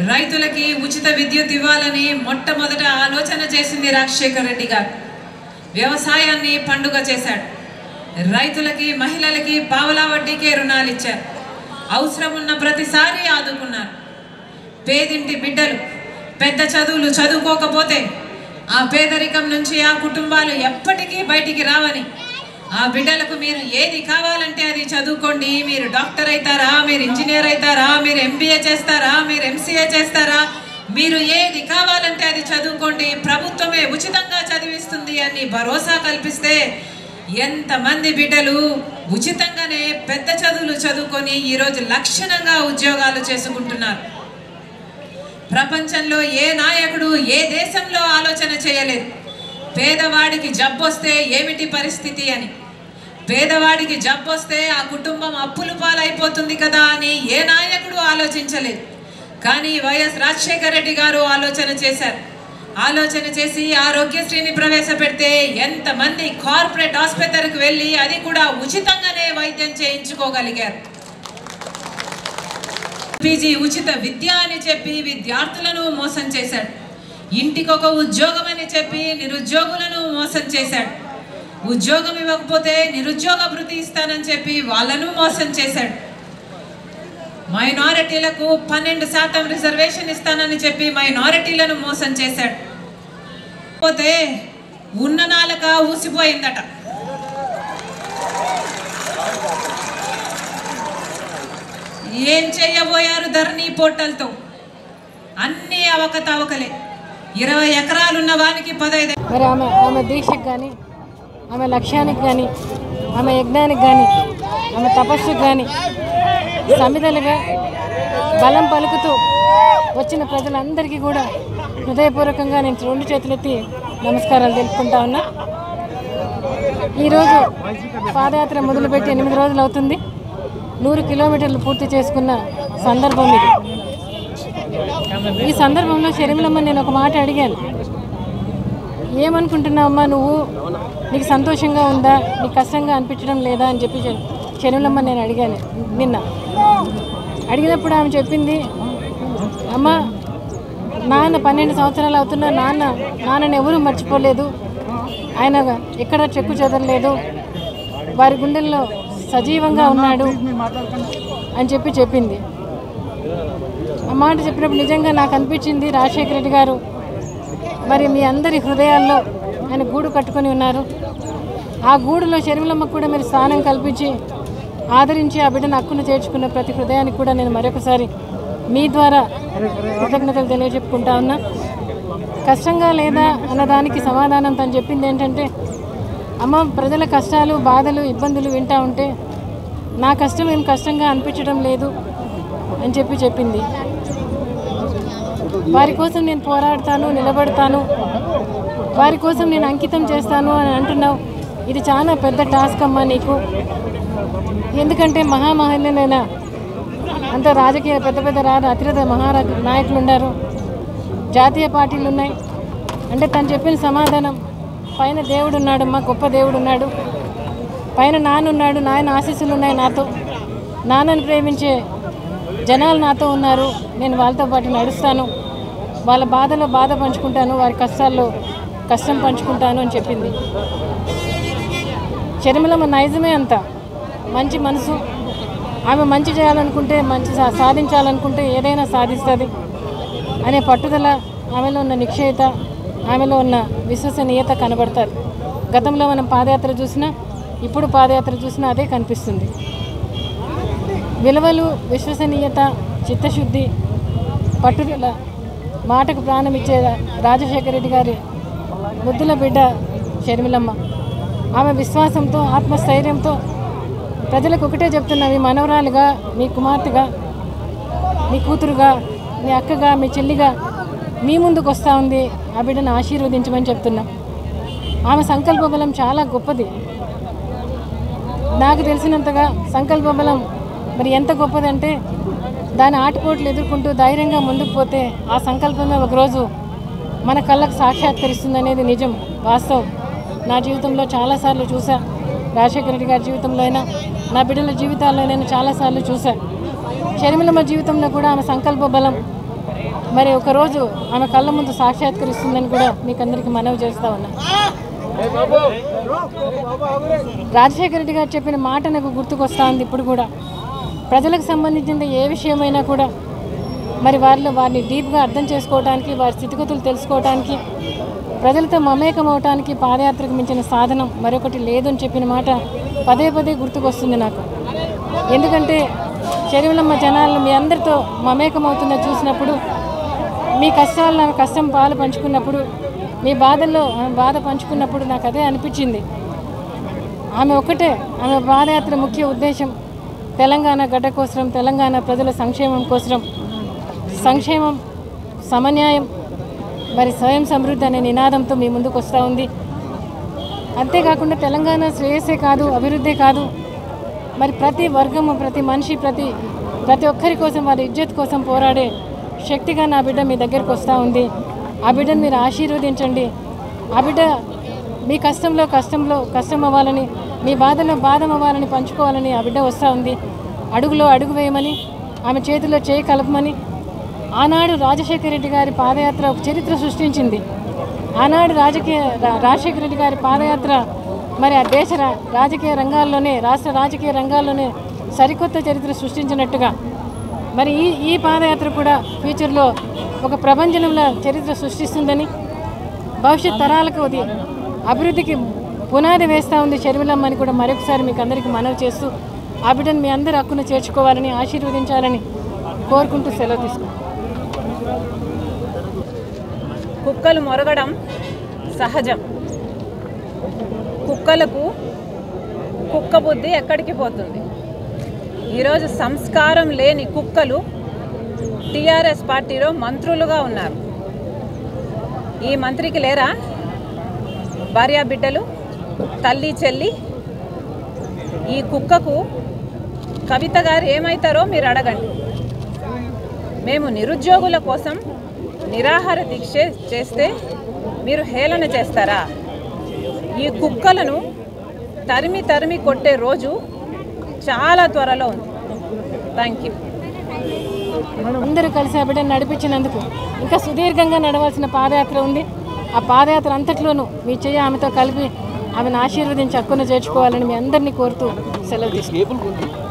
రైతులకి ఉచిత విద్యుత్ ఇవ్వాలని మొట్టమొదట ఆలోచన చేసింది రాజశేఖర రెడ్డి గారు వ్యవసాయాన్ని పండుగ చేశాడు రైతులకి మహిళలకి పావలా వడ్డీకే రుణాలు ఇచ్చారు అవసరం ఉన్న ప్రతిసారి ఆదుకున్నారు పేదింటి బిడ్డలు పెద్ద చదువులు చదువుకోకపోతే ఆ పేదరికం నుంచి ఆ కుటుంబాలు ఎప్పటికీ బయటికి రావని ఆ బిడ్డలకు మీరు ఏది కావాలంటే అది చదువుకోండి మీరు డాక్టర్ అవుతారా మీరు ఇంజనీర్ అవుతారా మీరు ఎంబీఏ చేస్తారా మీరు ఎంసీఏ చేస్తారా మీరు ఏది కావాలంటే అది చదువుకోండి ప్రభుత్వమే ఉచితంగా చదివిస్తుంది అని భరోసా కల్పిస్తే ఎంతమంది బిడ్డలు ఉచితంగానే పెద్ద చదువులు చదువుకొని ఈరోజు లక్షణంగా ఉద్యోగాలు చేసుకుంటున్నారు ప్రపంచంలో ఏ నాయకుడు ఏ దేశంలో ఆలోచన చేయలేదు పేదవాడికి జబ్బొస్తే ఏమిటి పరిస్థితి అని పేదవాడికి జబ్బొస్తే ఆ కుటుంబం అప్పులు పాలైపోతుంది కదా అని ఏ నాయకుడు ఆలోచించలేదు కానీ వైఎస్ రాజశేఖర రెడ్డి గారు ఆలోచన చేశారు ఆలోచన చేసి ఆరోగ్యశ్రీని ప్రవేశపెడితే ఎంతమంది కార్పొరేట్ ఆసుపత్రికి వెళ్ళి అది కూడా ఉచితంగానే వైద్యం చేయించుకోగలిగారు పీజీ ఉచిత విద్య అని చెప్పి విద్యార్థులను మోసం చేశాడు ఇంటికొక ఉద్యోగం అని చెప్పి నిరుద్యోగులను మోసం చేశాడు ఉద్యోగం ఇవ్వకపోతే నిరుద్యోగ భృతి ఇస్తానని చెప్పి వాళ్ళను మోసం చేశాడు మైనారిటీలకు పన్నెండు శాతం రిజర్వేషన్ ఇస్తానని చెప్పి మైనారిటీలను మోసం చేశాడు పోతే ఉన్న నాలక ఊసిపోయిందట ఏం చేయబోయారు ధరణి పోర్టల్తో అన్ని అవకతవకలే ఇరవై ఎకరాలున్న వానికి పదహైదు మరి ఆమె ఆమె దీక్షకు కానీ ఆమె లక్ష్యానికి కానీ ఆమె యజ్ఞానికి కానీ ఆమె తపస్సుకు కానీ సమిధలుగా బలం పలుకుతూ వచ్చిన ప్రజలందరికీ కూడా హృదయపూర్వకంగా నేను రెండు చేతులెత్తి నమస్కారాలు తెలుపుకుంటా ఉన్నా ఈరోజు పాదయాత్ర మొదలుపెట్టి ఎనిమిది రోజులు అవుతుంది నూరు కిలోమీటర్లు పూర్తి చేసుకున్న సందర్భం ఇది ఈ సందర్భంలో షర్మిలమ్మ నేను ఒక మాట అడిగాను ఏమనుకుంటున్నావమ్మా నువ్వు నీకు సంతోషంగా ఉందా నీకు కష్టంగా అనిపించడం లేదా అని చెప్పి షర్- షర్మిలమ్మ నేను అడిగాను నిన్న అడిగినప్పుడు ఆమె చెప్పింది అమ్మ నాన్న పన్నెండు సంవత్సరాలు అవుతున్నా నాన్న నాన్నని ఎవరూ మర్చిపోలేదు ఆయన ఎక్కడ చెక్కు చెదరలేదు వారి గుండెల్లో సజీవంగా ఉన్నాడు అని చెప్పి చెప్పింది ఆ మాట చెప్పినప్పుడు నిజంగా నాకు అనిపించింది రాజశేఖర రెడ్డి గారు మరి మీ అందరి హృదయాల్లో ఆయన గూడు కట్టుకొని ఉన్నారు ఆ గూడులో షర్మిలమ్మకు కూడా మీరు స్థానం కల్పించి ఆదరించి ఆ బిడ్డను హక్కును చేర్చుకున్న ప్రతి హృదయానికి కూడా నేను మరొకసారి మీ ద్వారా కృతజ్ఞతలు తెలియజెప్పుకుంటా ఉన్నా కష్టంగా లేదా అన్నదానికి సమాధానం తను చెప్పింది ఏంటంటే అమ్మ ప్రజల కష్టాలు బాధలు ఇబ్బందులు వింటా ఉంటే నా కష్టం ఏం కష్టంగా అనిపించడం లేదు అని చెప్పి చెప్పింది వారి కోసం నేను పోరాడతాను నిలబడతాను వారి కోసం నేను అంకితం చేస్తాను అని అంటున్నావు ఇది చాలా పెద్ద టాస్క్ అమ్మా నీకు ఎందుకంటే మహామహనీయులైన అంత రాజకీయ పెద్ద పెద్ద రా అతిరథ మహారాజ నాయకులు ఉన్నారు జాతీయ పార్టీలు ఉన్నాయి అంటే తను చెప్పిన సమాధానం పైన దేవుడు ఉన్నాడమ్మా గొప్ప దేవుడు ఉన్నాడు పైన నాన్న ఉన్నాడు నాయన ఆశీస్సులు ఉన్నాయి నాతో నాన్నని ప్రేమించే జనాలు నాతో ఉన్నారు నేను వాళ్ళతో పాటు నడుస్తాను వాళ్ళ బాధలో బాధ పంచుకుంటాను వారి కష్టాల్లో కష్టం పంచుకుంటాను అని చెప్పింది షర్మిలమ్మ నైజమే అంత మంచి మనసు ఆమె మంచి చేయాలనుకుంటే మంచి సా- సాధించాలనుకుంటే ఏదైనా సాధిస్తుంది అనే పట్టుదల ఆమెలో ఉన్న నిక్షేత ఆమెలో ఉన్న విశ్వసనీయత కనబడతారు గతంలో మనం పాదయాత్ర చూసినా ఇప్పుడు పాదయాత్ర చూసినా అదే కనిపిస్తుంది విలువలు విశ్వసనీయత చిత్తశుద్ధి పట్టుదల మాటకు ప్రాణం ఇచ్చే రాజశేఖర రెడ్డి గారి ముద్దుల బిడ్డ షర్మిలమ్మ ఆమె విశ్వాసంతో ఆత్మస్థైర్యంతో ప్రజలకు ఒకటే చెప్తున్నా మీ మనవరాలుగా మీ కుమార్తెగా మీ కూతురుగా మీ అక్కగా మీ చెల్లిగా మీ ముందుకు వస్తూ ఉంది ఆ బిడ్డను ఆశీర్వదించమని చెప్తున్నా ఆమె సంకల్ప బలం చాలా గొప్పది నాకు తెలిసినంతగా సంకల్ప బలం మరి ఎంత గొప్పదంటే దాని ఆటుపోట్లు ఎదుర్కొంటూ ధైర్యంగా ముందుకు పోతే ఆ సంకల్పమే ఒకరోజు మన కళ్ళకు సాక్షాత్కరిస్తుంది అనేది నిజం వాస్తవం నా జీవితంలో చాలాసార్లు చూసా రాజశేఖర రెడ్డి గారి జీవితంలో అయినా నా బిడ్డల జీవితాల్లో నేను చాలాసార్లు చూసా షర్మిలమ్మ జీవితంలో కూడా ఆమె సంకల్ప బలం మరి ఒకరోజు ఆమె కళ్ళ ముందు సాక్షాత్కరిస్తుందని కూడా మీకు అందరికీ మనవి చేస్తా ఉన్నా రాజశేఖర రెడ్డి గారు చెప్పిన మాట నాకు గుర్తుకొస్తా ఉంది ఇప్పుడు కూడా ప్రజలకు సంబంధించిన ఏ విషయమైనా కూడా మరి వారిలో వారిని డీప్గా అర్థం చేసుకోవడానికి వారి స్థితిగతులు తెలుసుకోవడానికి ప్రజలతో మమేకం అవటానికి పాదయాత్రకు మించిన సాధనం మరొకటి లేదని చెప్పిన మాట పదే పదే గుర్తుకొస్తుంది నాకు ఎందుకంటే చెరువులమ్మ జనాలను మీ అందరితో మమేకం అవుతున్న చూసినప్పుడు మీ కష్టాలను ఆమె కష్టం పాలు పంచుకున్నప్పుడు మీ బాధల్లో ఆమె బాధ పంచుకున్నప్పుడు నాకు అదే అనిపించింది ఆమె ఒక్కటే ఆమె పాదయాత్ర ముఖ్య ఉద్దేశం తెలంగాణ గడ్డ కోసం తెలంగాణ ప్రజల సంక్షేమం కోసం సంక్షేమం సమన్యాయం మరి స్వయం సమృద్ధి అనే నినాదంతో మీ ముందుకు వస్తూ ఉంది అంతేకాకుండా తెలంగాణ శ్రేయస్సే కాదు అభివృద్ధే కాదు మరి ప్రతి వర్గము ప్రతి మనిషి ప్రతి ప్రతి ఒక్కరి కోసం వారి ఇజ్జత్ కోసం పోరాడే శక్తిగా నా బిడ్డ మీ దగ్గరికి వస్తూ ఉంది ఆ బిడ్డను మీరు ఆశీర్వదించండి ఆ బిడ్డ మీ కష్టంలో కష్టంలో కష్టం అవ్వాలని మీ బాధలో బాధం అవ్వాలని పంచుకోవాలని ఆ బిడ్డ వస్తూ ఉంది అడుగులో అడుగు వేయమని ఆమె చేతిలో చేయి కలపమని ఆనాడు రాజశేఖర రెడ్డి గారి పాదయాత్ర ఒక చరిత్ర సృష్టించింది ఆనాడు రాజకీయ రా- రాజశేఖర రెడ్డి గారి పాదయాత్ర మరి ఆ దేశ రా- రాజకీయ రంగాల్లోనే రాష్ట్ర రాజకీయ రంగాల్లోనే సరికొత్త చరిత్ర సృష్టించినట్టుగా మరి ఈ ఈ పాదయాత్ర కూడా ఫ్యూచర్లో ఒక ప్రభంజనంలో చరిత్ర సృష్టిస్తుందని భవిష్యత్ తరాలకు అది అభివృద్ధికి పునాది వేస్తూ ఉంది షర్మిలమ్మని కూడా మరొకసారి మీకు అందరికీ మనవి చేస్తూ ఆ బిడ్డను మీ అందరి హక్కును చేర్చుకోవాలని ఆశీర్వదించాలని కోరుకుంటూ సెలవు తీసుకుంటాం కుక్కలు మొరగడం సహజం కుక్కలకు కుక్క బుద్ధి ఎక్కడికి పోతుంది ఈరోజు సంస్కారం లేని కుక్కలు టీఆర్ఎస్ పార్టీలో మంత్రులుగా ఉన్నారు ఈ మంత్రికి లేరా భార్యా బిడ్డలు తల్లి చెల్లి ఈ కుక్కకు కవిత గారు ఏమవుతారో మీరు అడగండి మేము నిరుద్యోగుల కోసం నిరాహార దీక్ష చేస్తే మీరు హేళన చేస్తారా ఈ కుక్కలను తరిమి తరిమి కొట్టే రోజు చాలా త్వరలో ఉంది థ్యాంక్ యూ అందరూ కలిసి ఆ బిడ్డను నడిపించినందుకు ఇంకా సుదీర్ఘంగా నడవాల్సిన పాదయాత్ర ఉంది ఆ పాదయాత్ర అంతట్లోనూ మీ చెయ్యి ఆమెతో కలిపి ఆమెను ఆశీర్వదించి హక్కును చేర్చుకోవాలని మీ అందరినీ కోరుతూ సెలవు తీసుకుంటాం